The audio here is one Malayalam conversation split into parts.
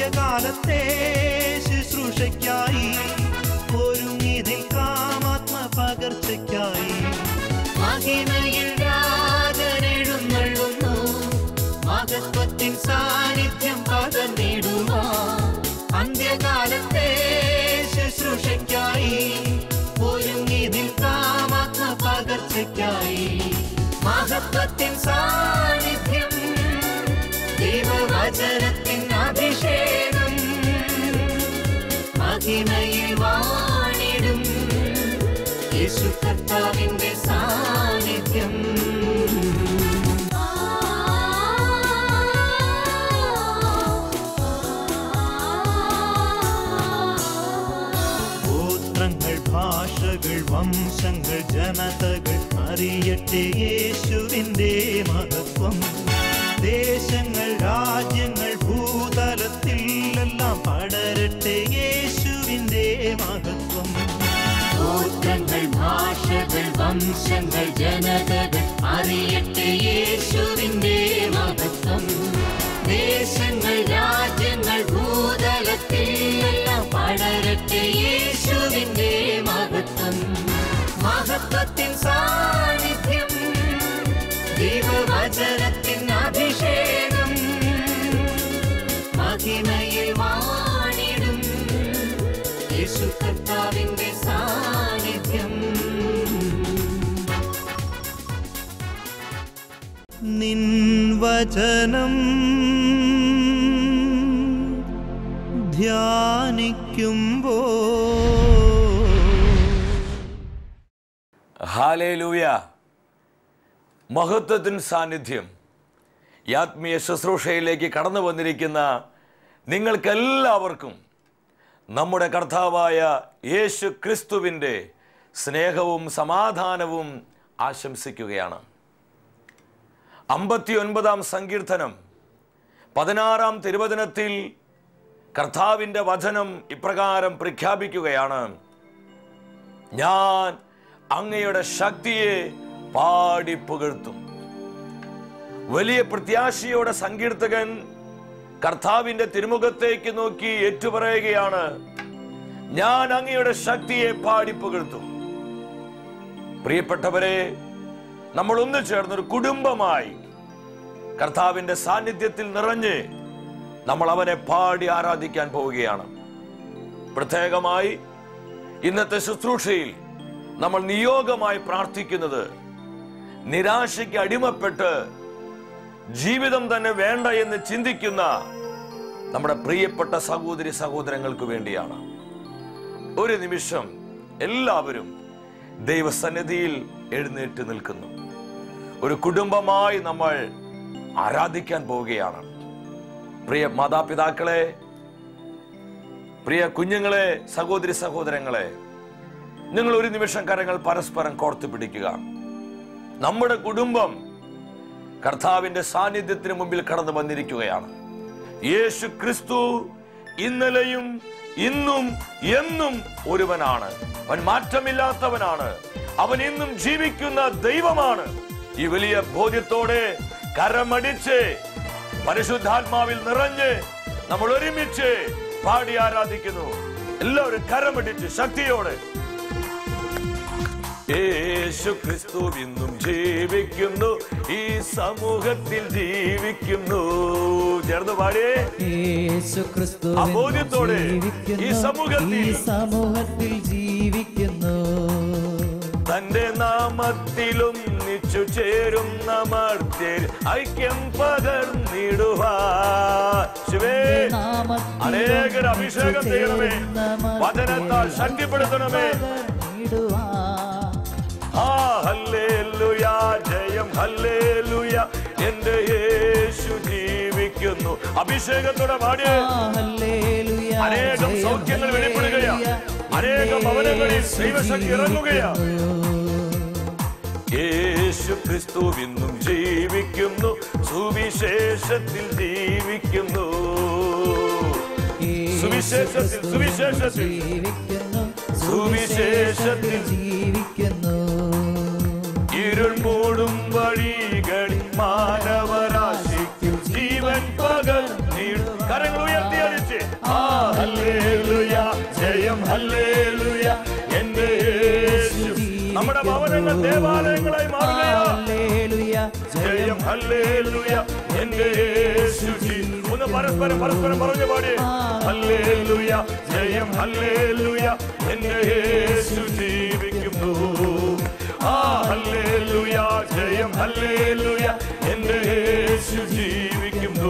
അന്ത്യകാലത്തെ ശുശ്രൂഷയ്ക്കായി ഒരുങ്ങിതിൽ കാമാത്മ പകർച്ചയ്ക്കായി മഹിമയിൽ രാജനെഴുന്നള്ളുന്നു മഹത്വത്തിൻ സാന്നിധ്യം പകർന്നിടുമോ അന്ത്യകാലത്തെ ശുശ്രൂഷയ്ക്കായി ഒരുങ്ങിതിൽ കാമാത്മ പകർച്ചയ്ക്കായി മഹത്വത്തിൻ സാന്നിധ്യം ദൈവവചനത്തിൻ അഭിഷേകം മഹിമയിൽ വാണിടും യേശു കർത്താവിന്റെ സാന്നിധ്യം ഗോത്രങ്ങൾ ഭാഷകൾ വംശങ്ങൾ ജനതകൾ അറിയട്ടെ യേശുവിൻ്റെ മഹത്വം ദേശങ്ങൾ രാജ്യങ്ങൾ ഭൂതലത്തിൽ എല്ലാം പടരട്ടെ യേശുവിൻ്റെ മഹത്വം ഗോത്രങ്ങൾ ഭാഷകൾ വംശങ്ങൾ ജനതകൾ അറിയട്ടെ യേശുവിന്റെ മഹത്വം ദേശങ്ങൾ രാജ്യങ്ങൾ ഭൂതലത്തിൽ എല്ലാം പടരട്ടെ യേശുവിന്റെ മഹത്വം മഹത്വത്തിൻ സാന്നിധ്യം ദൈവവചനത്തിൻ അഭിഷേകം മഹിമയിൽ വാണിടും യേശു കർത്താവിന്റെ സാന്നിധ്യം നിൻ വചനം ധ്യാനിക്കുമ്പോ ഹാലേലൂയ മഹത്വത്തിൻ സാന്നിധ്യം ഈ ആത്മീയ ശുശ്രൂഷയിലേക്ക് കടന്നു വന്നിരിക്കുന്ന നിങ്ങൾക്കെല്ലാവർക്കും നമ്മുടെ കർത്താവായ യേശു ക്രിസ്തുവിൻ്റെ സ്നേഹവും സമാധാനവും ആശംസിക്കുകയാണ് അമ്പത്തി ഒൻപതാം സങ്കീർത്തനം പതിനാറാം തിരുവചനത്തിൽ കർത്താവിൻ്റെ വചനം ഇപ്രകാരം പ്രഖ്യാപിക്കുകയാണ് ഞാൻ അങ്ങയുടെ ശക്തിയെ പാടി പുകഴ്ത്തും വലിയ പ്രത്യാശയോടെ സങ്കീർത്തകൻ കർത്താവിന്റെ തിരുമുഖത്തേക്ക് നോക്കി ഏറ്റുപറയുകയാണ് ഞാൻ അങ്ങയുടെ ശക്തിയെ പാടി പുകഴ്ത്തും പ്രിയപ്പെട്ടവരെ നമ്മൾ ഒന്നു ചേർന്നൊരു കുടുംബമായി കർത്താവിന്റെ സാന്നിധ്യത്തിൽ നിറഞ്ഞ് നമ്മൾ അവനെ പാടി ആരാധിക്കാൻ പോവുകയാണ് പ്രത്യേകമായി ഇന്നത്തെ ശുശ്രൂഷയിൽ നമ്മൾ നിയോഗമായി പ്രാർത്ഥിക്കുന്നത് നിരാശയ്ക്ക് അടിമപ്പെട്ട് ജീവിതം തന്നെ വേണ്ട എന്ന് ചിന്തിക്കുന്ന നമ്മുടെ പ്രിയപ്പെട്ട സഹോദരി സഹോദരങ്ങൾക്ക് വേണ്ടിയാണ് ഒരു നിമിഷം എല്ലാവരും ദൈവസന്നിധിയിൽ എഴുന്നേറ്റ് നിൽക്കുന്നു ഒരു കുടുംബമായി നമ്മൾ ആരാധിക്കാൻ പോവുകയാണ് പ്രിയ മാതാപിതാക്കളെ പ്രിയ കുഞ്ഞുങ്ങളെ സഹോദരി സഹോദരങ്ങളെ നിങ്ങൾ ഒരു നിമിഷം കരങ്ങൾ പരസ്പരം കോർത്തു പിടിക്കുക നമ്മുടെ കുടുംബം കർത്താവിന്റെ സാന്നിധ്യത്തിന് മുമ്പിൽ കടന്നു വന്നിരിക്കുകയാണ് യേശു ക്രിസ്തു ഇന്നലെയും ഇന്നും എന്നും ഒരുവനാണ് അവൻ മാറ്റമില്ലാത്തവനാണ് അവൻ ഇന്നും ജീവിക്കുന്ന ദൈവമാണ് ഈ വലിയ ബോധ്യത്തോടെ കരമടിച്ച് പരിശുദ്ധാത്മാവിൽ നിറഞ്ഞ് നമ്മൾ ഒരുമിച്ച് പാടി ആരാധിക്കുന്നു എല്ലാവരും കരമടിച്ച് ശക്തിയോടെ യേശു ക്രിസ്തു ഇന്നും ജീവിക്കുന്നു ഈ സമൂഹത്തിൽ ജീവിക്കുന്നു ചേർന്ന് പാടിയേ യേശു ക്രിസ്തു ആ ബോധ്യത്തോടെ ഈ സമൂഹത്തിൽ ഈ സമൂഹത്തിൽ ജീവിക്കുന്നു തന്റെ നാമത്തിലും നിച്ചു ചേരുന്ന മർത്യർ ഐക്യം പകർന്നിടുവാ ശിവേ നാമത്തിലും അനേകർ അഭിഷേകം ചെയ്യണമേ ചേരുന്ന മർത്യർ വചനത്താൽ ശക്തിപ്പെടുത്തണമേ പകർന്നിടുവാൻ. ആ ഹല്ലേലൂയ ജയം ഹല്ലേലൂയ എന്റെ യേശു ജീവിക്കുന്നു അഭിഷേകത്തോടെ പാടിയേ ആ, ഹല്ലേലൂയ, അനേകം ജയം, സൗഖ്യങ്ങൾ വെളിപ്പെടുകയാ. ഹല്ലേലൂയ, അനേകം എന്റെ ഭവനങ്ങളിൽ യേശു ദൈവശക്തി ഇറങ്ങുകയാ. ജീവിക്കുന്നു. യേശു ക്രിസ്തു ഇന്നും ജീവിക്കുന്നു സുവിശേഷത്തിൽ ജീവിക്കുന്നു യേശു സുവിശേഷത്തിൽ, ക്രിസ്തു സുവിശേഷത്തിൽ. ജീവിക്കുന്നു സുവിശേഷത്തിൽ. ജീവിക്കുന്നു ഇരുൾ മൂടും വഴികളിൽ മാനവരാശിക്കും ജീവൻ പകർന്നിടും കരങ്ങൾ ഉയർത്തി അടിച്ച് ഹല്ലേലൂയ എന്റെ യേശു നമ്മുടെ ഭവനങ്ങൾ ദേവാലയങ്ങളായി മാറുകയാ ഹല്ലേലൂയ ജയം ഹല്ലേലൂയ എന്റെ യേശു ജീ- ഒന്ന് പരസ്പരം പരസ്പരം പറഞ്ഞു പാടി ഹല്ലേലൂയ ജയം ഹല്ലേലൂയ എന്റെ യേശു ജീവിക്കുന്നു ആ ഹല്ലേലൂയ ജയം ഹല്ലേലൂയ എന്റെ യേശു ജീവിക്കുന്നു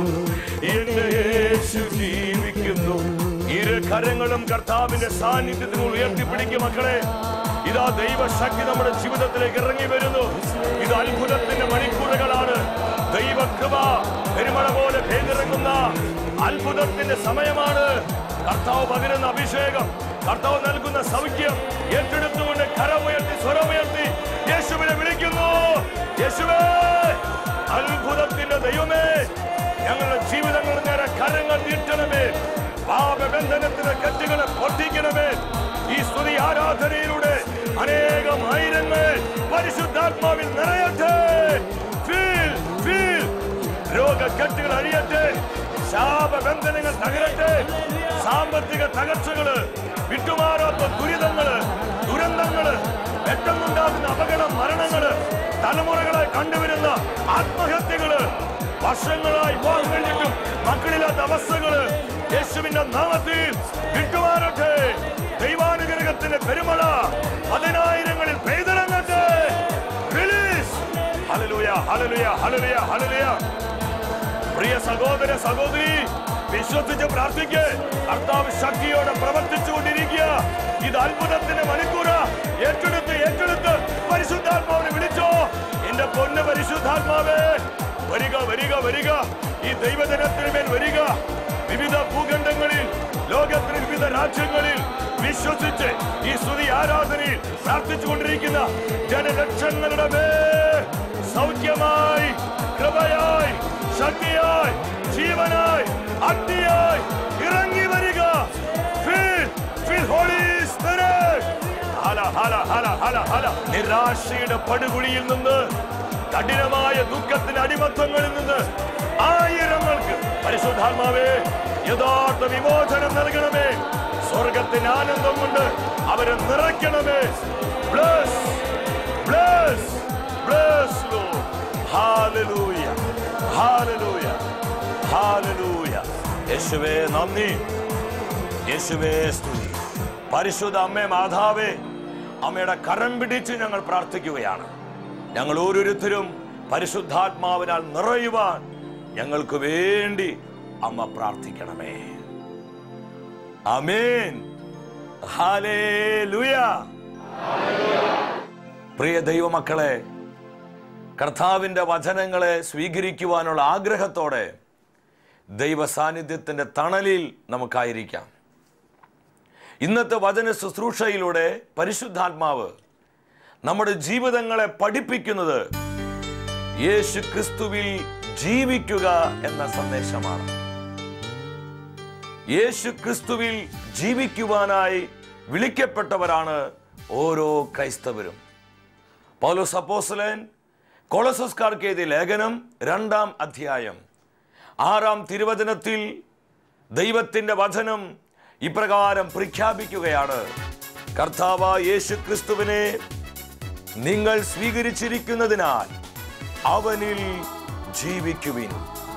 എന്റെ യേശു ജീവിക്കുന്നു ഇരു കരങ്ങളും കർത്താവിന്റെ സാന്നിധ്യത്തിൽ ഉയർത്തിപ്പിടിക്കും മക്കളെ ഇതാ ദൈവശക്തി നമ്മുടെ ജീവിതത്തിലേക്ക് ഇറങ്ങി വരുന്നു ഇത് അത്ഭുതത്തിന്റെ മണിക്കൂറുകളാണ് ദൈവകൃപ പെരുമഴ പോലെ പെയ്തിറങ്ങുന്ന അത്ഭുതത്തിന്റെ സമയമാണ് കർത്താവ് പകരുന്ന അഭിഷേകം കർത്താവ് നൽകുന്ന സൗഖ്യം ഏറ്റെടുത്തുകൊണ്ട് കരമുയർത്തി സ്വരമുയർത്തി യേശുവിനെ വിളിക്കുന്നു യേശുവേ അത്ഭുതത്തിന്റെ ദൈവമേ ഞങ്ങളുടെ ജീവിതങ്ങൾ നേരെ കരങ്ങൾ നീട്ടണമേ പാപബന്ധനത്തിന്റെ കെട്ടുകളെ പൊട്ടിക്കണമേ ഈ സ്തുതി ആരാധനയിലൂടെ അനേകം ആയിരങ്ങൾ പരിശുദ്ധാത്മാവിൽ നിറയട്ടെ ഫീൽ ഫീൽ രോഗക്കെട്ടുകൾ അഴിയട്ടെ ശാപബന്ധനങ്ങൾ തകരട്ടെ സാമ്പത്തിക തകർച്ചകള് വിട്ടുമാറാത്ത ദുരിതങ്ങള് ദുരന്തങ്ങള് പെട്ടെന്നുണ്ടാകുന്ന അപകട മരണങ്ങള് തലമുറകളായി കണ്ടുവരുന്ന ആത്മഹത്യകള് വർഷങ്ങളായി വിവാഹം കഴിഞ്ഞിട്ടും മക്കളില്ലാത്ത അവസ്ഥകള് യേശുവിന്റെ നാമത്തിൽ വിട്ടുമാറട്ടെ ദൈവാനുഗ്രഹത്തിന്റെ പെരുമഴ പതിനായിരങ്ങളിൽ പെയ്തിറങ്ങട്ടെ release hallelujah hallelujah hallelujah hallelujah പ്രിയ സഹോദര സഹോദരി വിശ്വസിച്ച് പ്രാർത്ഥിക്ക് കർത്താവ് ശക്തിയോടെ പ്രവർത്തിച്ചുകൊണ്ടിരിക്കുക ഇത് അത്ഭുതത്തിന്റെ മണിക്കൂറ് ഏറ്റെടുത്ത് ഏറ്റെടുത്ത് പരിശുദ്ധാത്മാവിനെ വിളിച്ചോ എന്റെ പൊന്ന് പരിശുദ്ധാത്മാവേ വരിക വരിക വരിക ഈ ദൈവജനത്തിന് മേൽ വരിക വിവിധ ഭൂഖണ്ഡങ്ങളിൽ ലോകത്തിന് വിവിധ രാജ്യങ്ങളിൽ വിശ്വസിച്ച് ഈ സ്തുതി ആരാധനയിൽ പ്രാർത്ഥിച്ചുകൊണ്ടിരിക്കുന്ന ജനലക്ഷങ്ങളുടെ മേൽ സൗഖ്യമായി കൃപയായി ശക്തിയായി ജീവനായി അഗ്നിയായി ഇറങ്ങി വരിക Feel, feel Holy Spirit. Hala, Hala, Hala, Hala, Hala. നിരാശയുടെ പടുകുഴിയിൽ നിന്ന് കഠിനമായ ദുഃഖത്തിന്റെ അടിമത്തങ്ങളിൽ നിന്ന് ആയിരങ്ങൾക്ക് പരിശുദ്ധാത്മാവേ യഥാർത്ഥ വിമോചനം നൽകണമേ സ്വർഗത്തിന് ആനന്ദം കൊണ്ട് അവരെ നിറയ്ക്കണമേ bless bless bless Lord. Hallelujah. Hallelujah. Hallelujah. യേശുവേ നന്ദി യേശുവേ സ്തുതി പരിശുദ്ധ അമ്മേ മാതാവേ അമ്മയുടെ കരം പിടിച്ച് ഞങ്ങൾ പ്രാർത്ഥിക്കുകയാണ് ഞങ്ങൾ ഓരോരുത്തരും പരിശുദ്ധാത്മാവിനാൽ നിറയുവാൻ ഞങ്ങൾക്ക് വേണ്ടി അമ്മ പ്രാർത്ഥിക്കണമേ അമേൻ ഹാലേലുയ പ്രിയ ദൈവമക്കളെ കർത്താവിൻ്റെ വചനങ്ങളെ സ്വീകരിക്കുവാനുള്ള ആഗ്രഹത്തോടെ ദൈവ സാന്നിധ്യത്തിൻ്റെ തണലിൽ നമുക്കായിരിക്കാം ഇന്നത്തെ വചന ശുശ്രൂഷയിലൂടെ പരിശുദ്ധാത്മാവ് നമ്മുടെ ജീവിതങ്ങളെ പഠിപ്പിക്കുന്നത് യേശു ക്രിസ്തുവിൽ ജീവിക്കുക എന്ന സന്ദേശമാണ് യേശു ക്രിസ്തുവിൽ ജീവിക്കുവാനായി വിളിക്കപ്പെട്ടവരാണ് ഓരോ ക്രൈസ്തവരും പൗലോസ് അപ്പോസ്തലൻ കൊളസസ്കാർക്ക് എഴുതിയ ലേഖനം രണ്ടാം അധ്യായം ആറാം തിരുവചനത്തിൽ ദൈവത്തിൻ്റെ വചനം ഇപ്രകാരം പ്രഖ്യാപിക്കുകയാണ് കർത്താവ യേശു ക്രിസ്തുവിനെ നിങ്ങൾ സ്വീകരിച്ചിരിക്കുന്നതിനാൽ അവനിൽ ജീവിക്കുവിൻ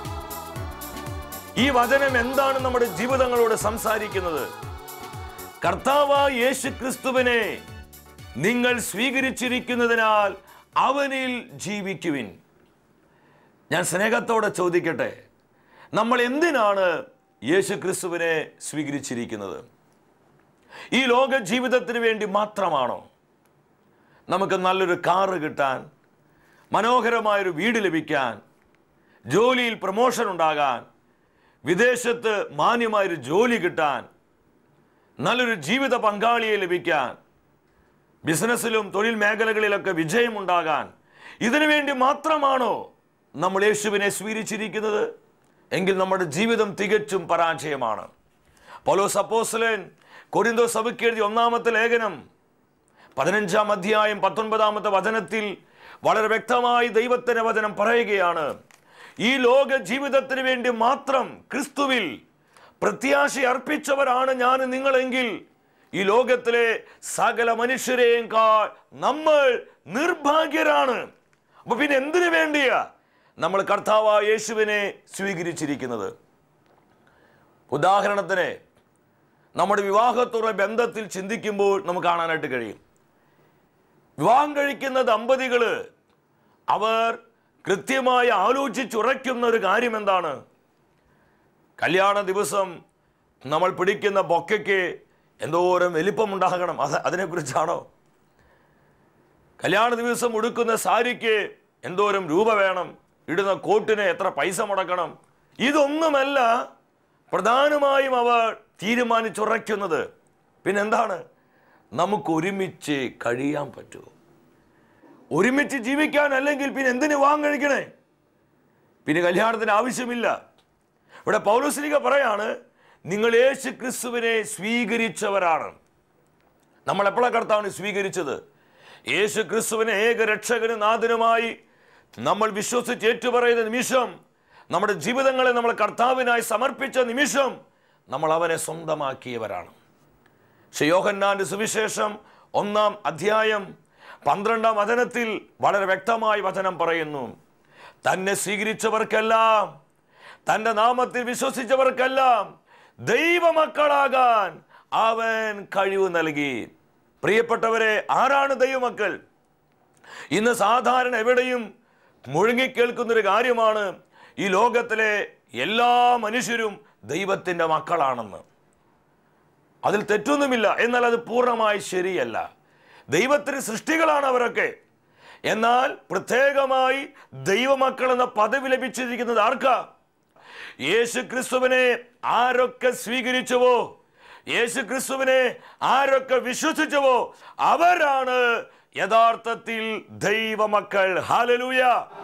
ഈ വചനം എന്താണ് നമ്മുടെ ജീവിതങ്ങളോട് സംസാരിക്കുന്നത് കർത്താവ യേശു ക്രിസ്തുവിനെ നിങ്ങൾ സ്വീകരിച്ചിരിക്കുന്നതിനാൽ അവനിൽ ജീവിക്കുവിൻ ഞാൻ സ്നേഹത്തോടെ ചോദിക്കട്ടെ നമ്മൾ എന്തിനാണ് യേശു ക്രിസ്തുവിനെ സ്വീകരിച്ചിരിക്കുന്നത് ഈ ലോക ജീവിതത്തിന് വേണ്ടി മാത്രമാണോ നമുക്ക് നല്ലൊരു കാറ് കിട്ടാൻ മനോഹരമായൊരു വീട് ലഭിക്കാൻ ജോലിയിൽ പ്രമോഷൻ ഉണ്ടാകാൻ വിദേശത്ത് മാന്യമായൊരു ജോലി കിട്ടാൻ നല്ലൊരു ജീവിത പങ്കാളിയെ ലഭിക്കാൻ ബിസിനസ്സിലും തൊഴിൽ മേഖലകളിലൊക്കെ വിജയമുണ്ടാകാൻ ഇതിനു വേണ്ടി മാത്രമാണോ നമ്മൾ യേശുവിനെ സ്വീകരിച്ചിരിക്കുന്നത് എങ്കിൽ നമ്മുടെ ജീവിതം തികച്ചും പരാജയമാണ് പൗലോസ് അപ്പോസ്തലൻ കൊരിന്തോ സഭയ്ക്ക് എഴുതിയ ഒന്നാമത്തെ ലേഖനം പതിനഞ്ചാം അധ്യായം പത്തൊൻപതാമത്തെ വചനത്തിൽ വളരെ വ്യക്തമായി ദൈവത്തിന്റെ വചനം പറയുകയാണ് ഈ ലോക ജീവിതത്തിന് വേണ്ടി മാത്രം ക്രിസ്തുവിൽ പ്രത്യാശ അർപ്പിച്ചവരാണ് ഞാൻ നിങ്ങളെങ്കിൽ ഈ ലോകത്തിലെ സകല മനുഷ്യരെയും കാൾ നമ്മൾ നിർഭാഗ്യരാണ് അപ്പൊ പിന്നെ എന്തിനു വേണ്ടിയാ നമ്മൾ കർത്താവായ യേശുവിനെ സ്വീകരിച്ചിരിക്കുന്നത് ഉദാഹരണത്തിന് നമ്മുടെ വിവാഹത്തുള്ള ബന്ധത്തിൽ ചിന്തിക്കുമ്പോൾ നമുക്ക് കാണാനായിട്ട് കഴിയും വിവാഹം കഴിക്കുന്ന ദമ്പതികള് അവർ കൃത്യമായി ആലോചിച്ചുറയ്ക്കുന്ന ഒരു കാര്യം എന്താണ് കല്യാണ ദിവസം നമ്മൾ പിടിക്കുന്ന ബൊക്കയ്ക്ക് എന്തോരം വലിപ്പമുണ്ടാകണം അത് അതിനെക്കുറിച്ചാണോ കല്യാണ ദിവസം ഉടുക്കുന്ന സാരിക്ക് എന്തോരം രൂപ വേണം ഇടുന്ന കോട്ടിന് എത്ര പൈസ മുടക്കണം ഇതൊന്നുമല്ല പ്രധാനമായും അവർ തീരുമാനിച്ചുറയ്ക്കുന്നത് പിന്നെന്താണ് നമുക്ക് ഒരുമിച്ച് കഴിയാൻ പറ്റുമോ ഒരുമിച്ച് ജീവിക്കാൻ അല്ലെങ്കിൽ പിന്നെ എന്തിനു വിവാഹം കഴിക്കണേ പിന്നെ കല്യാണത്തിന് ആവശ്യമില്ല ഇവിടെ പൗലോസ്ലിക പറയാണ് നിങ്ങൾ യേശു ക്രിസ്തുവിനെ സ്വീകരിച്ചവരാണ് നമ്മൾ എപ്പോഴാണ് കർത്താവിനെ സ്വീകരിച്ചത് യേശു ക്രിസ്തുവിനെ ഏക രക്ഷകനും നാഥനുമായി നമ്മൾ വിശ്വസിച്ച് ഏറ്റുപറയുന്ന നിമിഷം നമ്മുടെ ജീവിതങ്ങളെ നമ്മൾ കർത്താവിനായി സമർപ്പിച്ച നിമിഷം നമ്മൾ അവനെ സ്വന്തമാക്കിയവരാണ് പക്ഷെ യോഹന്നാന്റെ സുവിശേഷം ഒന്നാം അധ്യായം പന്ത്രണ്ടാം വചനത്തിൽ വളരെ വ്യക്തമായി വചനം പറയുന്നു തന്നെ സ്വീകരിച്ചവർക്കെല്ലാം തന്റെ നാമത്തിൽ വിശ്വസിച്ചവർക്കെല്ലാം ദൈവമക്കളാകാൻ അവൻ കഴിവ് നൽകി പ്രിയപ്പെട്ടവരെ ആരാണ് ദൈവമക്കൾ ഇന്ന് സാധാരണ എവിടെയും മുഴുങ്ങിക്കേൾക്കുന്ന ഒരു കാര്യമാണ് ഈ ലോകത്തിലെ എല്ലാ മനുഷ്യരും ദൈവത്തിൻ്റെ മക്കളാണെന്ന് അതിൽ തെറ്റൊന്നുമില്ല എന്നാൽ അത് പൂർണ്ണമായി ശരിയല്ല ദൈവത്തിന് സൃഷ്ടികളാണ് അവരൊക്കെ എന്നാൽ പ്രത്യേകമായി ദൈവമക്കൾ എന്ന പദവി ലഭിച്ചിരിക്കുന്നത് ആർക്കാ യേശു ക്രിസ്തുവിനെ ആരൊക്കെ സ്വീകരിച്ചുവോ യേശു ക്രിസ്തുവിനെ ആരൊക്കെ വിശ്വസിച്ചുവോ അവരാണ് യഥാർത്ഥത്തിൽ ദൈവമക്കൾ ഹാലലൂയ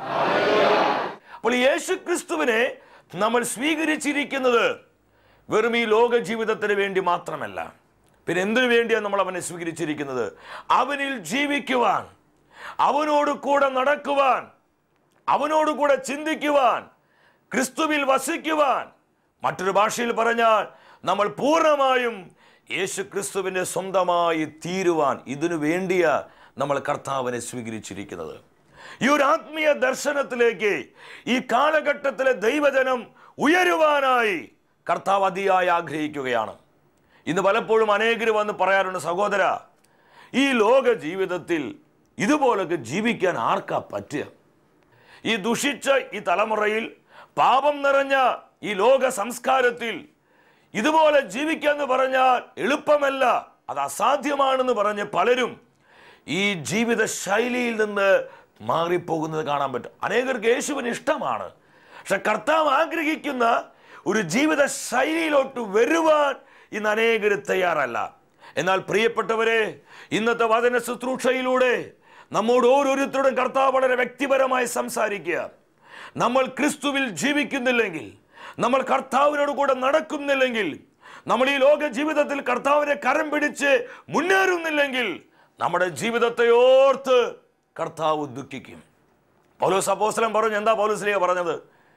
അപ്പോൾ യേശു ക്രിസ്തുവിനെ നമ്മൾ സ്വീകരിച്ചിരിക്കുന്നത് വെറും ഈ ലോക ജീവിതത്തിന് വേണ്ടി മാത്രമല്ല പിന്നെ എന്തിനു വേണ്ടിയാണ് നമ്മൾ അവനെ സ്വീകരിച്ചിരിക്കുന്നത് അവനിൽ ജീവിക്കുവാൻ അവനോട് കൂടെ നടക്കുവാൻ അവനോട് കൂടെ ചിന്തിക്കുവാൻ ക്രിസ്തുവിൽ വസിക്കുവാൻ മറ്റൊരു ഭാഷയിൽ പറഞ്ഞാൽ നമ്മൾ പൂർണ്ണമായും യേശു ക്രിസ്തുവിൻ്റെ സ്വന്തമായി തീരുവാൻ ഇതിനു വേണ്ടിയ നമ്മൾ കർത്താവിനെ സ്വീകരിച്ചിരിക്കുന്നത് ഈ ഒരു ആത്മീയ ദർശനത്തിലേക്ക് ഈ കാലഘട്ടത്തിലെ ദൈവജനം ഉയരുവാനായി കർത്താവ് അതിയായി ആഗ്രഹിക്കുകയാണ് ഇന്ന് പലപ്പോഴും അനേകർ വന്ന് പറയാറുണ്ട് സഹോദര ഈ ലോക ജീവിതത്തിൽ ഇതുപോലൊക്കെ ജീവിക്കാൻ ആർക്കാ പറ്റുക ഈ ദുഷിച്ച ഈ തലമുറയിൽ പാപം നിറഞ്ഞ ഈ ലോക സംസ്കാരത്തിൽ ഇതുപോലെ ജീവിക്കാന്ന് പറഞ്ഞാൽ എളുപ്പമല്ല അത് അസാധ്യമാണെന്ന് പറഞ്ഞ് പലരും ഈ ജീവിത ശൈലിയിൽ നിന്ന് മാറിപ്പോകുന്നത് കാണാൻ പറ്റും അനേകർക്ക് യേശുവിന് ഇഷ്ടമാണ് പക്ഷെ കർത്താവ് ആഗ്രഹിക്കുന്ന ഒരു ജീവിത ശൈലിയിലോട്ട് വരുവാൻ ഇന്ന് അനേകർ തയ്യാറല്ല എന്നാൽ പ്രിയപ്പെട്ടവരെ ഇന്നത്തെ വചന ശുശ്രൂഷയിലൂടെ നമ്മോട് ഓരോരുത്തരോടും കർത്താവ് വളരെ വ്യക്തിപരമായി സംസാരിക്കുക നമ്മൾ ക്രിസ്തുവിൽ ജീവിക്കുന്നില്ലെങ്കിൽ നമ്മൾ കർത്താവിനോട് കൂടെ നടക്കുന്നില്ലെങ്കിൽ നമ്മൾ ഈ ലോക ജീവിതത്തിൽ കർത്താവിനെ കരം പിടിച്ച് മുന്നേറുന്നില്ലെങ്കിൽ നമ്മുടെ ജീവിതത്തെ ഓർത്ത് കർത്താവ് ദുഃഖിക്കും പൗലോസ് അപ്പോസ്തലൻ പറഞ്ഞു എന്താ പൗലോസ്ലിയ പറഞ്ഞത്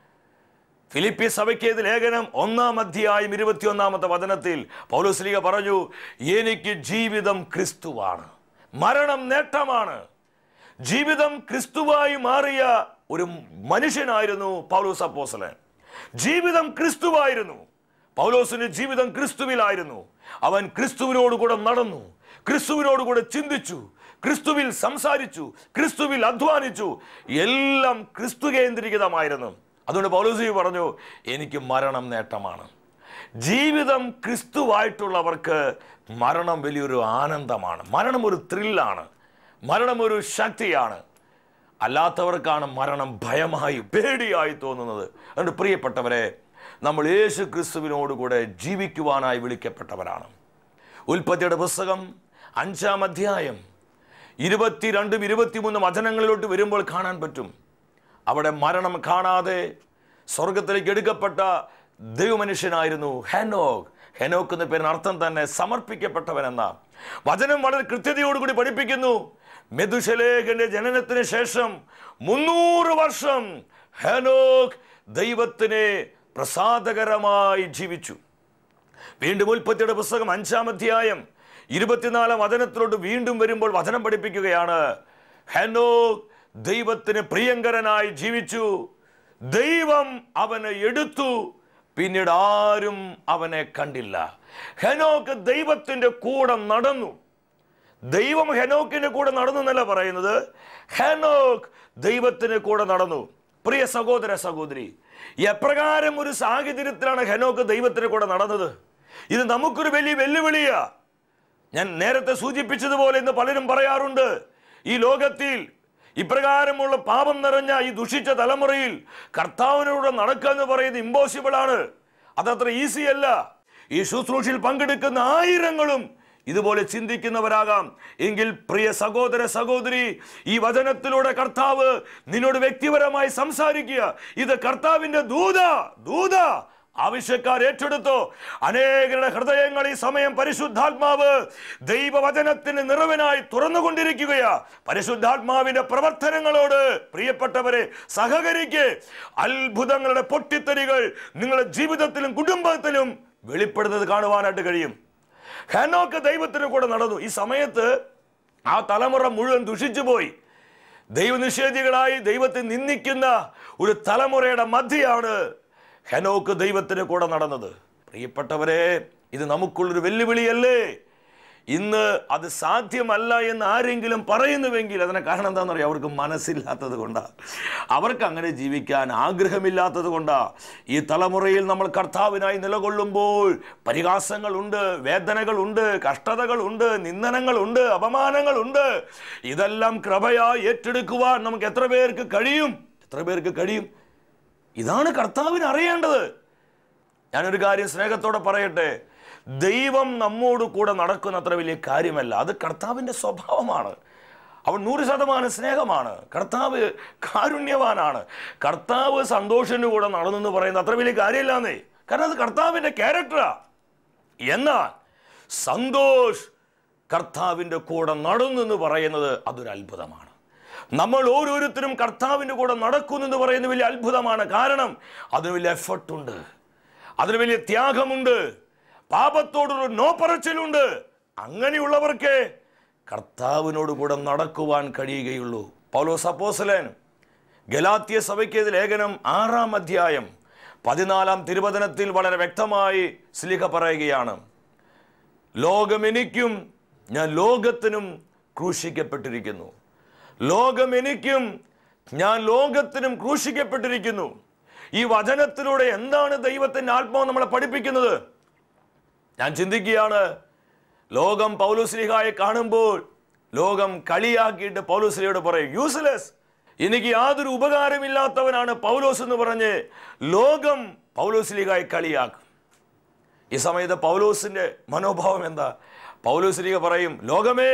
ഫിലിപ്പി സഭയ്ക്ക് ഇത് ലേഖനം ഒന്നാം അധ്യായം ഇരുപത്തിയൊന്നാമത്തെ വചനത്തിൽ പൗലോസ്ലിക പറഞ്ഞു എനിക്ക് ജീവിതം ക്രിസ്തുവാണ് മരണം നേട്ടമാണ് ജീവിതം ക്രിസ്തുവായി മാറിയ ഒരു മനുഷ്യനായിരുന്നു പൗലോസ് അപ്പോസലൻ ജീവിതം ക്രിസ്തുവായിരുന്നു പൗലോസിന് ജീവിതം ക്രിസ്തുവിലായിരുന്നു അവൻ ക്രിസ്തുവിനോട് കൂടെ നടന്നു ക്രിസ്തുവിനോട് കൂടെ ചിന്തിച്ചു ക്രിസ്തുവിൽ സംസാരിച്ചു ക്രിസ്തുവിൽ അധ്വാനിച്ചു എല്ലാം ക്രിസ്തു കേന്ദ്രീകൃതമായിരുന്നു അതുകൊണ്ട് പൗലോസി പറഞ്ഞു എനിക്ക് മരണം നേട്ടമാണ് ജീവിതം ക്രിസ്തുവായിട്ടുള്ളവർക്ക് മരണം വലിയൊരു ആനന്ദമാണ് മരണം ഒരു ത്രില്ലാണ് മരണം ഒരു ശക്തിയാണ് അല്ലാത്തവർക്കാണ് മരണം ഭയമായി പേടിയായി തോന്നുന്നത് അതുകൊണ്ട് പ്രിയപ്പെട്ടവരെ നമ്മൾ യേശു ക്രിസ്തുവിനോടുകൂടെ ജീവിക്കുവാനായി വിളിക്കപ്പെട്ടവരാണ് ഉൽപ്പത്തിയുടെ പുസ്തകം അഞ്ചാം അധ്യായം ഇരുപത്തിരണ്ടും ഇരുപത്തിമൂന്നും വചനങ്ങളിലോട്ട് വരുമ്പോൾ കാണാൻ പറ്റും അവിടെ മരണം കാണാതെ സ്വർഗത്തിലേക്ക് എടുക്കപ്പെട്ട ദൈവമനുഷ്യനായിരുന്നു ഹെനോക്ക് ഹെനോക്ക് എന്ന പേരിന് അർത്ഥം തന്നെ സമർപ്പിക്കപ്പെട്ടവൻ എന്ന വചനം വളരെ കൃത്യതയോടുകൂടി പഠിപ്പിക്കുന്നു മെതുശലേഖന്റെ ജനനത്തിന് ശേഷം മുന്നൂറ് വർഷം ഹെനോക്ക് ദൈവത്തിനെ പ്രസാദകരമായി ജീവിച്ചു വീണ്ടും ഉൽപ്പത്തിയുടെ പുസ്തകം അഞ്ചാം അധ്യായം ഇരുപത്തിനാലാം വചനത്തിലോട്ട് വീണ്ടും വരുമ്പോൾ വചനം പഠിപ്പിക്കുകയാണ് ഹെനോ ദൈവത്തിന് പ്രിയങ്കരനായി ജീവിച്ചു ദൈവം അവനെ എടുത്തു പിന്നീട് ആരും അവനെ കണ്ടില്ല ഹെനോക്ക് ദൈവത്തിന്റെ കൂടെ നടന്നു ദൈവം ഹെനോക്കിന്റെ കൂടെ നടന്നു എന്നല്ല പറയുന്നത് ഹെനോക്ക് ദൈവത്തിന് കൂടെ നടന്നു പ്രിയ സഹോദര സഹോദരി എപ്രകാരം ഒരു സാഹചര്യത്തിലാണ് ഹെനോക്ക് ദൈവത്തിന് കൂടെ നടന്നത് ഇത് നമുക്കൊരു വലിയ വെല്ലുവിളിയാ ഞാൻ നേരത്തെ സൂചിപ്പിച്ചതുപോലെ ഇന്ന് പലരും പറയാറുണ്ട് ഈ ലോകത്തിൽ ഇപ്രകാരമുള്ള പാപം നിറഞ്ഞ ഈ ദുഷിച്ച തലമുറയിൽ കർത്താവിനോട് നടക്കുക എന്ന് പറയുന്നത് ഇമ്പോസിബിൾ ആണ് അതത്ര ഈസി അല്ല ഈ ശുശ്രൂഷയിൽ പങ്കെടുക്കുന്ന ആയിരങ്ങളും ഇതുപോലെ ചിന്തിക്കുന്നവരാകാം എങ്കിൽ പ്രിയ സഹോദര സഹോദരി ഈ വചനത്തിലൂടെ കർത്താവ് നിന്നോട് വ്യക്തിപരമായി സംസാരിക്കുക ഇത് കർത്താവിന്റെ ദൂത ദൂത ആവശ്യക്കാർ ഏറ്റെടുത്തോ അനേകരുടെ ഹൃദയങ്ങൾ ഈ സമയം പരിശുദ്ധാത്മാവ് ദൈവവചനത്തിന് നിറവിനായി തുറന്നുകൊണ്ടിരിക്കുകയാ പരിശുദ്ധാത്മാവിന്റെ പ്രവർത്തനങ്ങളോട് പ്രിയപ്പെട്ടവരെ സഹകരിക്ക് അത്ഭുതങ്ങളുടെ പൊട്ടിത്തെറികൾ നിങ്ങളുടെ ജീവിതത്തിലും കുടുംബത്തിലും വെളിപ്പെടുന്നത് കാണുവാനായിട്ട് കഴിയും ഹെനോക്ക് ദൈവത്തിന് കൂടെ നടന്നു ഈ സമയത്ത് ആ തലമുറ മുഴുവൻ ദുഷിച്ചു പോയി ദൈവനിഷേധികളായി ദൈവത്തെ നിന്ദിക്കുന്ന ഒരു തലമുറയുടെ മധ്യയാണ് ഹെനോക്ക് ദൈവത്തിന് കൂടെ നടന്നത് പ്രിയപ്പെട്ടവരെ ഇത് നമുക്കുള്ളൊരു വെല്ലുവിളിയല്ലേ ഇന്ന് അത് സാധ്യമല്ല എന്ന് ആരെങ്കിലും പറയുന്നുവെങ്കിൽ അതിന് കാരണം എന്താണെന്ന് അറിയാം അവർക്ക് മനസ്സില്ലാത്തത് കൊണ്ടാണ് അവർക്ക് അങ്ങനെ ജീവിക്കാൻ ആഗ്രഹമില്ലാത്തത് കൊണ്ടാണ് ഈ തലമുറയിൽ നമ്മൾ കർത്താവിനായി നിലകൊള്ളുമ്പോൾ പരിഹാസങ്ങളുണ്ട് വേദനകളുണ്ട് കഷ്ടതകളുണ്ട് നിന്ദനങ്ങളുണ്ട് അപമാനങ്ങളുണ്ട് ഇതെല്ലാം കൃപയായി ഏറ്റെടുക്കുവാൻ നമുക്ക് എത്ര പേർക്ക് കഴിയും എത്ര പേർക്ക് കഴിയും ഇതാണ് കർത്താവിന് അറിയേണ്ടത് ഞാനൊരു കാര്യം സ്നേഹത്തോടെ പറയട്ടെ ദൈവം നമ്മോട് കൂടെ നടക്കുന്ന അത്ര വലിയ കാര്യമല്ല അത് കർത്താവിൻ്റെ സ്വഭാവമാണ് അവൻ നൂറ് ശതമാനം സ്നേഹമാണ് കർത്താവ് കാരുണ്യവാനാണ് കർത്താവ് സന്തോഷന് കൂടെ നടന്നെന്ന് പറയുന്നത് അത്ര വലിയ കാര്യമില്ലാന്നേ കാരണം അത് കർത്താവിൻ്റെ ക്യാരക്ടറാ എന്നാൽ സന്തോഷ് കർത്താവിൻ്റെ കൂടെ നടന്നു എന്ന് പറയുന്നത് അതൊരു അത്ഭുതമാണ് നമ്മൾ ഓരോരുത്തരും കർത്താവിൻ്റെ കൂടെ നടക്കുന്നു എന്ന് പറയുന്നത് വലിയ അത്ഭുതമാണ് കാരണം അതിന് വലിയ എഫർട്ടുണ്ട് അതിന് വലിയ ത്യാഗമുണ്ട് പാപത്തോടൊരു നോ പറച്ചിലുണ്ട് അങ്ങനെയുള്ളവർക്ക് കർത്താവിനോട് കൂടെ നടക്കുവാൻ കഴിയുകയുള്ളൂ പൗലോസ് അപ്പോസലൻ ഗലാത്യ സഭയ്ക്ക് ലേഖനം ആറാം അധ്യായം പതിനാലാം തിരുവചനത്തിൽ വളരെ വ്യക്തമായി സ്ലിഹ പറയുകയാണ് ലോകം എനിക്കും ഞാൻ ലോകത്തിനും ക്രൂശിക്കപ്പെട്ടിരിക്കുന്നു ലോകം എനിക്കും ഞാൻ ലോകത്തിനും ക്രൂശിക്കപ്പെട്ടിരിക്കുന്നു ഈ വചനത്തിലൂടെ എന്താണ് ദൈവത്തിന്റെ ആത്മാവ് നമ്മളെ പഠിപ്പിക്കുന്നത് ഞാൻ ചിന്തിക്കുകയാണ് ലോകം പൗലുശ്രീഹായെ കാണുമ്പോൾ ലോകം കളിയാക്കിയിട്ട് പൗലുശ്രീയോട് പറയും യൂസ്ലെസ് എനിക്ക് യാതൊരു ഉപകാരമില്ലാത്തവനാണ് പൗലോസ് എന്ന് പറഞ്ഞ് ലോകം പൗലോസ്ലിഹായെ കളിയാക്കും ഈ സമയത്ത് പൗലോസിന്റെ മനോഭാവം എന്താ പൗലോസ്ലിഹ പറയും ലോകമേ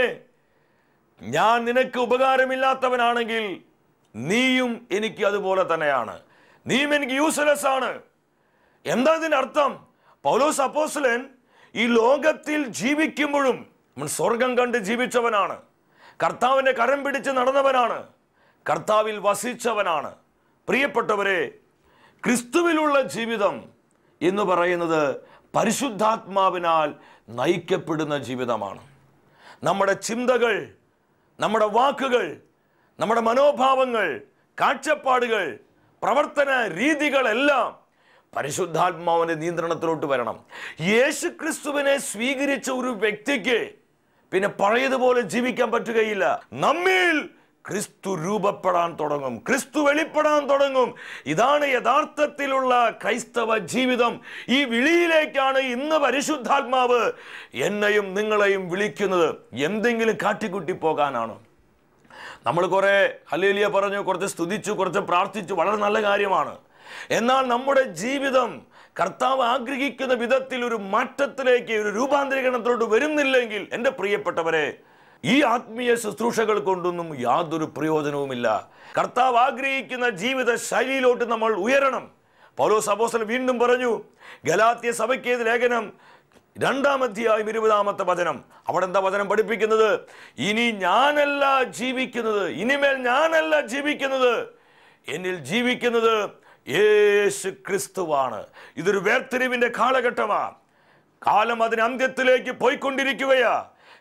ഞാൻ നിനക്ക് ഉപകാരമില്ലാത്തവനാണെങ്കിൽ നീയും എനിക്ക് അതുപോലെ തന്നെയാണ് നീയും എനിക്ക് യൂസ്ലെസ് ആണ് എന്താ ഇതിന്റെ അർത്ഥം പൗലോസ് അപ്പോസ്ലൻ ഈ ലോകത്തിൽ ജീവിക്കുമ്പോഴും അവൻ സ്വർഗം കണ്ട് ജീവിച്ചവനാണ് കർത്താവിന്റെ കരം പിടിച്ച് നടന്നവനാണ് കർത്താവിൽ വസിച്ചവനാണ് പ്രിയപ്പെട്ടവരെ ക്രിസ്തുവിലുള്ള ജീവിതം എന്ന് പറയുന്നത് പരിശുദ്ധാത്മാവിനാൽ നയിക്കപ്പെടുന്ന ജീവിതമാണ് നമ്മുടെ ചിന്തകൾ നമ്മുടെ വാക്കുകൾ നമ്മുടെ മനോഭാവങ്ങൾ കാഴ്ചപ്പാടുകൾ പ്രവർത്തന രീതികളെല്ലാം പരിശുദ്ധാത്മാവിന്റെ നിയന്ത്രണത്തിലോട്ട് വരണം യേശു ക്രിസ്തുവിനെ സ്വീകരിച്ച ഒരു വ്യക്തിക്ക് പിന്നെ പഴയതുപോലെ ജീവിക്കാൻ പറ്റുകയില്ല നമ്മിൽ ക്രിസ്തു രൂപപ്പെടാൻ തുടങ്ങും ക്രിസ്തു വെളിപ്പെടാൻ തുടങ്ങും ഇതാണ് യഥാർത്ഥത്തിലുള്ള ക്രൈസ്തവ ജീവിതം ഈ വിളിയിലേക്കാണ് ഇന്ന് പരിശുദ്ധാത്മാവ് എന്നെയും നിങ്ങളെയും വിളിക്കുന്നത് എന്തെങ്കിലും കാട്ടിക്കുട്ടി പോകാനാണോ നമ്മൾ കുറെ ഹലേലിയ പറഞ്ഞു കുറച്ച് സ്തുതിച്ചു കുറച്ച് പ്രാർത്ഥിച്ചു വളരെ നല്ല കാര്യമാണ് എന്നാൽ നമ്മുടെ ജീവിതം കർത്താവ് ആഗ്രഹിക്കുന്ന വിധത്തിൽ ഒരു മാറ്റത്തിലേക്ക് ഒരു രൂപാന്തരീകരണത്തിലോട്ട് വരുന്നില്ലെങ്കിൽ എൻ്റെ പ്രിയപ്പെട്ടവരെ ഈ ആത്മീയ ശുശ്രൂഷകൾ കൊണ്ടൊന്നും യാതൊരു പ്രയോജനവുമില്ല കർത്താവ് ആഗ്രഹിക്കുന്ന ജീവിത ശൈലിയിലോട്ട് നമ്മൾ ഉയരണം പൗലോസ് അപ്പോസ്തലൻ വീണ്ടും പറഞ്ഞു ഗലാത്യ സഭയ്ക്കേത് ലേഖനം രണ്ടാം അധ്യായം ഇരുപതാമത്തെ വചനം അവിടെ എന്താ വചനം പഠിപ്പിക്കുന്നത് ഇനി ഞാനല്ല ജീവിക്കുന്നത് ഇനിമേൽ ഞാനല്ല ജീവിക്കുന്നത് എന്നിൽ ജീവിക്കുന്നത് യേശു ക്രിസ്തുവാണ് ഇതൊരു വേർതിരിവിന്റെ കാലഘട്ടമാണ് കാലം അതിന് അന്ത്യത്തിലേക്ക് പോയിക്കൊണ്ടിരിക്കുകയാ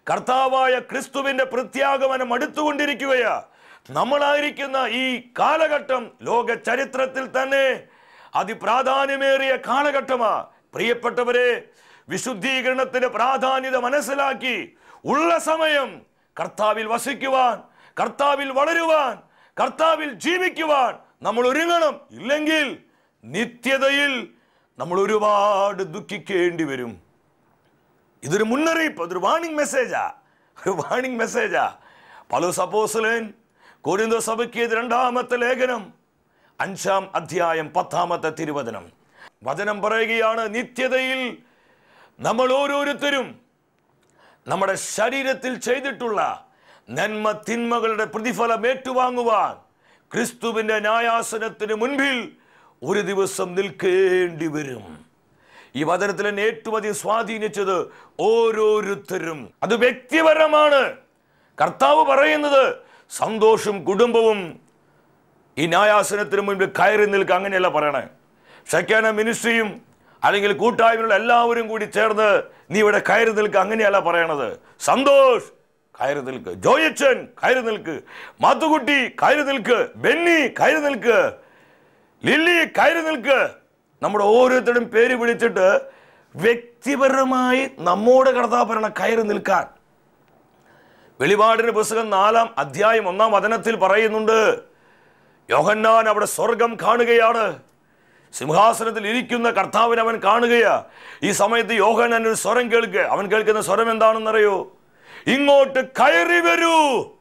കർത്താവായ ക്രിസ്തുവിന്റെ പ്രത്യാഗമനം അടുത്തുകൊണ്ടിരിക്കുകയാ നമ്മളായിരിക്കുന്ന ഈ കാലഘട്ടം ലോക ചരിത്രത്തിൽ തന്നെ അതിപ്രാധാന്യമേറിയ കാലഘട്ടമാ പ്രിയപ്പെട്ടവരെ വിശുദ്ധീകരണത്തിന്റെ പ്രാധാന്യത മനസ്സിലാക്കി ഉള്ള സമയം കർത്താവിൽ വസിക്കുവാൻ കർത്താവിൽ വളരുവാൻ കർത്താവിൽ ജീവിക്കുവാൻ നമ്മൾ ഒരുങ്ങണം ഇല്ലെങ്കിൽ നിത്യതയിൽ നമ്മൾ ഒരുപാട് ദുഃഖിക്കേണ്ടി വരും ഇതൊരു മുന്നറിയിപ്പ് അതൊരു വാണിംഗ് മെസ്സേജാ ഒരു വാണിംഗ് മെസ്സേജാ പല സപ്പോസലൻ കോരിന്തോ സഭയ്ക്ക് ഇത് രണ്ടാമത്തെ ലേഖനം അഞ്ചാം അധ്യായം പത്താമത്തെ തിരുവചനം വചനം പറയുകയാണ് നിത്യതയിൽ നമ്മൾ ഓരോരുത്തരും നമ്മുടെ ശരീരത്തിൽ ചെയ്തിട്ടുള്ള നന്മ തിന്മകളുടെ പ്രതിഫലം ഏറ്റുവാങ്ങുവാൻ ക്രിസ്തുവിന്റെ ന്യായാസനത്തിന് മുൻപിൽ ഒരു ദിവസം നിൽക്കേണ്ടി വരും ഈ വചനത്തിൽ എന്നെ ഏറ്റവും അധികം സ്വാധീനിച്ചത് ഓരോരുത്തരും അത് വ്യക്തിപരമാണ് കർത്താവ് പറയുന്നത് സന്തോഷം കുടുംബവും ഈ ന്യായാസനത്തിന് മുൻപിൽ കയറി നിൽക്കുക അങ്ങനെയല്ല പറയണേ ഷക്കാന മിനിസ്ട്രിയും അല്ലെങ്കിൽ കൂട്ടായ്മയുള്ള എല്ലാവരും കൂടി ചേർന്ന് നീ ഇവിടെ കയറി നിൽക്കുക അങ്ങനെയല്ല പറയണത് സന്തോഷ് കയറി നിൽക്ക് ജോയച്ചൻ കയറി നിൽക്ക് മാത്തുകുട്ടി കയറി നിൽക്ക് ബെന്നി കയറി നിൽക്ക് ലില്ലി കയറി നിൽക്ക് നമ്മുടെ ഓരോരുത്തരും പേര് വിളിച്ചിട്ട് വ്യക്തിപരമായി നമ്മോട് കർത്താവ് പറയണ കയറി നിൽക്കാൻ വെളിപാടിന്റെ പുസ്തകം നാലാം അധ്യായം ഒന്നാം വചനത്തിൽ പറയുന്നുണ്ട് യോഹന്നാൻ അവിടെ സ്വർഗം കാണുകയാണ് സിംഹാസനത്തിൽ ഇരിക്കുന്ന കർത്താവിനെ അവൻ കാണുകയാ ഈ സമയത്ത് യോഹന്നാൻ ഒരു സ്വരം കേൾക്കുക അവൻ കേൾക്കുന്ന സ്വരം എന്താണെന്നറിയോ ഇങ്ങോട്ട് കയറി വരൂ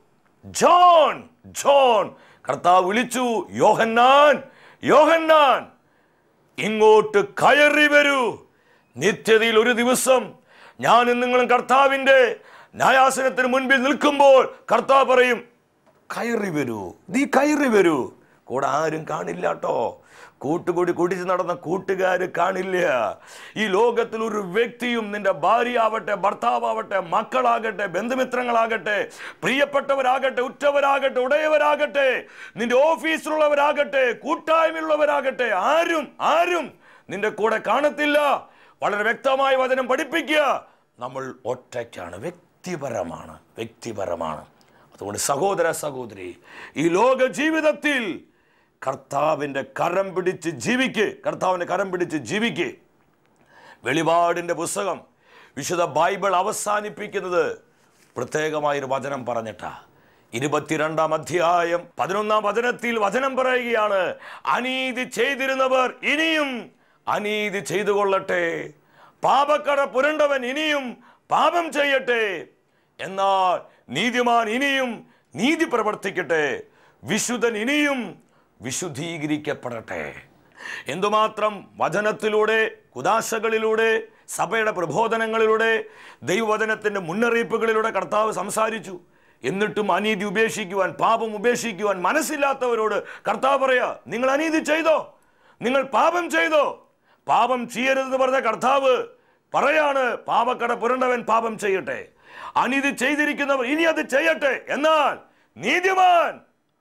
ജോൺ ജോൺ കർത്താവ് വിളിച്ചു യോഹന്നാൻ യോഹന്നാൻ ഇങ്ങോട്ട് കയറി വരൂ നിത്യതയിൽ ഒരു ദിവസം ഞാനും നിങ്ങളും കർത്താവിന്റെ ന്യായാസനത്തിന് മുൻപിൽ നിൽക്കുമ്പോൾ കർത്താവ് പറയും കയറി വരൂ നീ കയറി വരൂ കൂടെ ആരും കാണില്ല കേട്ടോ കൂട്ടുകൂടി കുടിച്ച് നടന്ന കൂട്ടുകാർ കാണില്ല ഈ ലോകത്തിൽ ഒരു വ്യക്തിയും നിന്റെ ഭാര്യയാവട്ടെ ഭർത്താവട്ടെ മക്കളാകട്ടെ ബന്ധുമിത്രങ്ങളാകട്ടെ പ്രിയപ്പെട്ടവരാകട്ടെ ഉറ്റവരാകട്ടെ ഉടയവരാകട്ടെ നിന്റെ ഓഫീസിലുള്ളവരാകട്ടെ കൂട്ടായ്മയുള്ളവരാകട്ടെ ആരും ആരും നിന്റെ കൂടെ കാണത്തില്ല വളരെ വ്യക്തമായ വചനം പഠിപ്പിക്കുക നമ്മൾ ഒറ്റയ്ക്കാണ് വ്യക്തിപരമാണ് വ്യക്തിപരമാണ് അതുകൊണ്ട് സഹോദര സഹോദരി ഈ ലോക ജീവിതത്തിൽ കർത്താവിൻ്റെ കരം പിടിച്ച് ജീവിക്ക് കർത്താവിൻ്റെ കരം പിടിച്ച് ജീവിക്ക് വെളിപാടിൻ്റെ പുസ്തകം വിശുദ്ധ ബൈബിൾ അവസാനിപ്പിക്കുന്നത് പ്രത്യേകമായൊരു വചനം പറഞ്ഞിട്ടാ ഇരുപത്തിരണ്ടാം അധ്യായം പതിനൊന്നാം വചനത്തിൽ വചനം പറയുകയാണ് അനീതി ചെയ്തിരുന്നവർ ഇനിയും അനീതി ചെയ്തു കൊള്ളട്ടെ പാപക്കട പുരണ്ടവൻ ഇനിയും പാപം ചെയ്യട്ടെ എന്നാൽ നീതിമാൻ ഇനിയും നീതി പ്രവർത്തിക്കട്ടെ വിശുദ്ധൻ ഇനിയും വിശുദ്ധീകരിക്കപ്പെടട്ടെ എന്തുമാത്രം വചനത്തിലൂടെ കുദാശകളിലൂടെ സഭയുടെ പ്രബോധനങ്ങളിലൂടെ ദൈവവചനത്തിന്റെ മുന്നറിയിപ്പുകളിലൂടെ കർത്താവ് സംസാരിച്ചു എന്നിട്ടും അനീതി ഉപേക്ഷിക്കുവാൻ പാപം ഉപേക്ഷിക്കുവാൻ മനസ്സില്ലാത്തവരോട് കർത്താവ് പറയാ നിങ്ങൾ അനീതി ചെയ്തോ നിങ്ങൾ പാപം ചെയ്തോ പാപം ചെയ്യരുതെന്ന് പറഞ്ഞ കർത്താവ് പറയാണ് പാപക്കട പുരണ്ടവൻ പാപം ചെയ്യട്ടെ അനീതി ചെയ്തിരിക്കുന്നവർ ഇനി അത് ചെയ്യട്ടെ എന്നാൽ നീതിമാൻ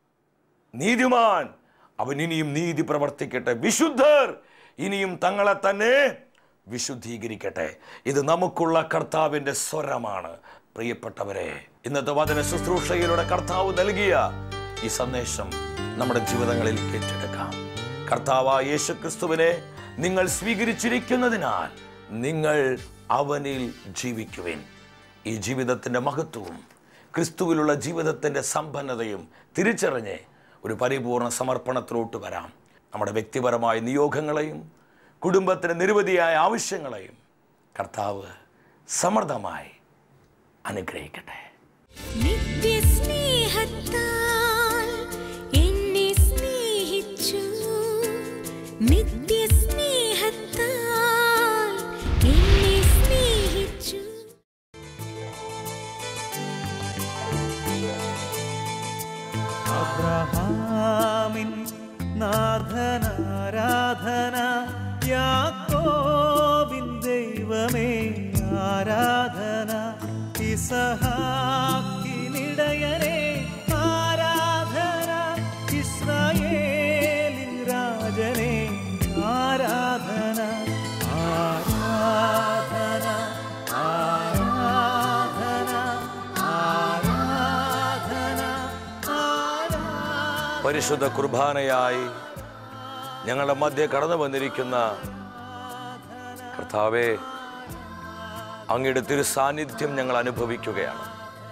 നീതിമാൻ അവൻ ഇനിയും നീതി പ്രവർത്തിക്കട്ടെ വിശുദ്ധർ ഇനിയും തങ്ങളെ തന്നെ വിശുദ്ധീകരിക്കട്ടെ ഇത് നമുക്കുള്ള കർത്താവിന്റെ സ്വരമാണ് പ്രിയപ്പെട്ടവരെ ഇന്നത്തെ വചന ശുശ്രൂഷയിലൂടെ കർത്താവ് നൽകിയ ഈ സന്ദേശം നമ്മുടെ ജീവിതങ്ങളിൽ ഏറ്റെടുക്കാം കർത്താവായ യേശു ക്രിസ്തുവിനെ നിങ്ങൾ സ്വീകരിച്ചിരിക്കുന്നതിനാൽ നിങ്ങൾ അവനിൽ ജീവിക്കുവിൻ ഈ ജീവിതത്തിൻ്റെ മഹത്വവും ക്രിസ്തുവിലുള്ള ജീവിതത്തിൻ്റെ സമ്പന്നതയും തിരിച്ചറിഞ്ഞ് ഒരു പരിപൂർണ സമർപ്പണത്തിലോട്ട് വരാം നമ്മുടെ വ്യക്തിപരമായ നിയോഗങ്ങളെയും കുടുംബത്തിന് നിരവധിയായ ആവശ്യങ്ങളെയും കർത്താവ് സമൃദ്ധമായി അനുഗ്രഹിക്കട്ടെ നിത്യസ്നേഹത്താൽ എന്നെ സ്നേഹിച്ചു നിത്യസ്നേഹത്താൽ എന്നെ സ്നേഹിച്ചു അബ്രഹാമിൻ നാഥനാരാധന യാക്കോബിൻ ദൈവമേ ആരാധന ഇസഹാക്കിനിടയനെ ആരാധന ഇസ്രായേലിൻ രാജനെ ആരാധന ആരാധന ആരാധന പരിശുദ്ധ കുർബാനയായി ഞങ്ങളുടെ മധ്യ കടന്നു വന്നിരിക്കുന്ന കർത്താവെ അങ്ങയുടെ തിരു സാന്നിധ്യം ഞങ്ങൾ അനുഭവിക്കുകയാണ്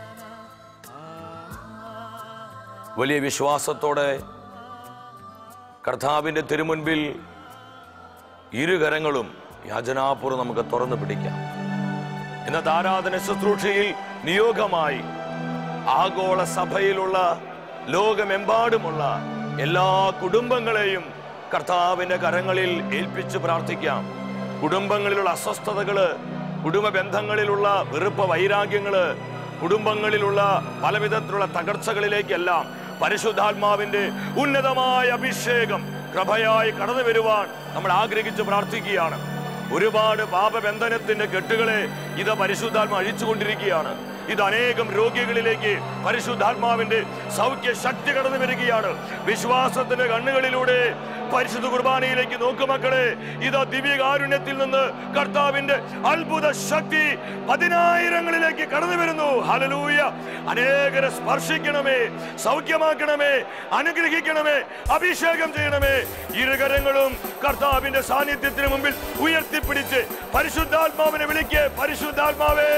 വലിയ വിശ്വാസത്തോടെ കർത്താവിൻ്റെ തിരുമുൻപിൽ ഇരുകരങ്ങളും യാചനാപൂർവ്വം നമുക്ക് തുറന്നു പിടിക്കാം ഇന്നത്തെ ആരാധന ശുശ്രൂഷയിൽ നിയോഗമായി ആഗോള സഭയിലുള്ള ലോകമെമ്പാടുമുള്ള എല്ലാ കുടുംബങ്ങളെയും കർത്താവിന്റെ കരങ്ങളിൽ ഏൽപ്പിച്ച് പ്രാർത്ഥിക്കാം കുടുംബങ്ങളിലുള്ള അസ്വസ്ഥതകള് കുടുംബ ബന്ധങ്ങളിലുള്ള വെറുപ്പ വൈരാഗ്യങ്ങള് കുടുംബങ്ങളിലുള്ള പലവിധത്തിലുള്ള തകർച്ചകളിലേക്കെല്ലാം പരിശുദ്ധാത്മാവിന്റെ ഉന്നതമായ അഭിഷേകം കൃപയായി കടന്നു വരുവാൻ നമ്മൾ ആഗ്രഹിച്ച് പ്രാർത്ഥിക്കുകയാണ് ഒരുപാട് പാപബന്ധനത്തിന്റെ കെട്ടുകളെ ഇത് പരിശുദ്ധാത്മ അഴിച്ചുകൊണ്ടിരിക്കുകയാണ് ഇത് അനേകം രോഗികളിലേക്ക് പരിശുദ്ധാത്മാവിന്റെ സൗഖ്യ ശക്തി കടന്നു വരികയാണ് വിശ്വാസത്തിന്റെ കണ്ണുകളിലൂടെ പരിശുദ്ധ കുർബാനയിലേക്ക് നോക്കു മക്കളെ ഇത് ദിവ്യകാരുണ്യത്തിൽ നിന്ന് കർത്താവിന്റെ അത്ഭുത ശക്തി പതിനായിരങ്ങളിലേക്ക് കടന്നു വരുന്നു ഹലലൂയ അനേകരെ സ്പർശിക്കണമേ സൗഖ്യമാക്കണമേ അനുഗ്രഹിക്കണമേ അഭിഷേകം ചെയ്യണമേ ഇരുകരങ്ങളും കർത്താവിന്റെ സാന്നിധ്യത്തിന് മുമ്പിൽ ഉയർത്തിപ്പിടിച്ച് പരിശുദ്ധാത്മാവിനെ വിളിക്ക് പരിശുദ്ധാത്മാവേ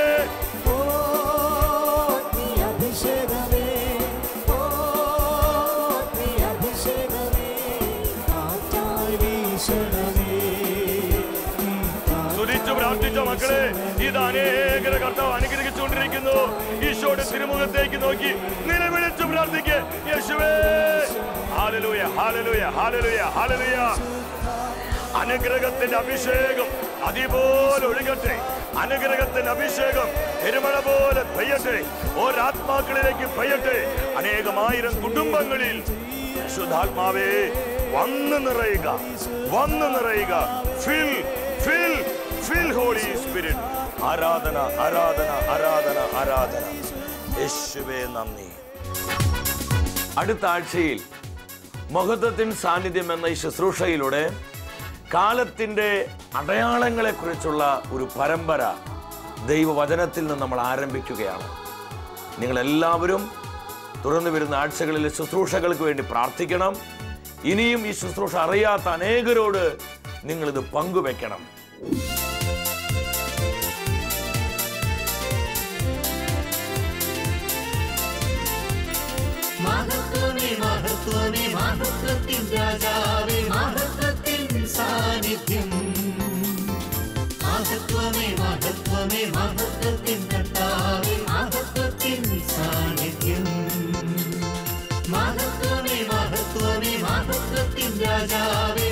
അഭിഷേകമേ ഓ നീ അഭിഷേകമേ കാറ്റായി വീശണമേ നീ സ്തുതിച്ചു പ്രാർത്ഥിച്ച മക്കളെ ഇത് അനേകര കർത്താവ് അനുഗ്രഹിച്ചുകൊണ്ടിരിക്കുന്നു ഈശോയുടെ തിരുമുഖത്തേക്ക് നോക്കി നിലവിളിച്ചു പ്രാർത്ഥിക്ക് യേശുവേ ഹാലലൂയ ഹാലലൂയ ഹാലലൂയ ഹാലലൂയ അനുഗ്രഹത്തിന്റെ അഭിഷേകം അതിപോലെ ഒഴുകട്ടെ അനുഗ്രഹത്തിന്റെ അഭിഷേകം പെരുമഴ പോലെ പെയ്യട്ടെ ഓരാത്മാക്കളിലേക്ക് പെയ്യട്ടെ അനേകമായിരം കുടുംബങ്ങളിൽ പരിശുദ്ധാത്മാവേ വന്ന് നിറയുക വന്ന് നിറയുക ഫിൽ ഫിൽ ഫിൽ ഹോളി സ്പിരിറ്റ് ആരാധന ആരാധന ആരാധന ആരാധന യേശുവേ നന്ദി അടുത്ത ആഴ്ചയിൽ മഹത്വത്തിൻ സാന്നിധ്യം എന്ന ഈ ശുശ്രൂഷയിലൂടെ കാലത്തിൻ്റെ അടയാളങ്ങളെ കുറിച്ചുള്ള ഒരു പരമ്പര ദൈവവചനത്തിൽ നിന്ന് നമ്മൾ ആരംഭിക്കുകയാണ് നിങ്ങളെല്ലാവരും തുറന്നു വരുന്ന ആഴ്ചകളിലെ ശുശ്രൂഷകൾക്ക് വേണ്ടി പ്രാർത്ഥിക്കണം ഇനിയും ഈ ശുശ്രൂഷ അറിയാത്ത അനേകരോട് നിങ്ങളിത് പങ്കുവെക്കണം മഹത്വമേ മഹത്വമേ മഹത്വത്തിൻ രാജാവേ മഹത്വത്തിൻ സാന്നിധ്യം മഹത്വമേ മഹത്വമേ മഹത്വത്തിൻ കർത്താവേ മഹത്വത്തിൻ സാന്നിധ്യം മഹത്വമേ മഹത്വമേ മഹത്വത്തിൻ രാജാവേ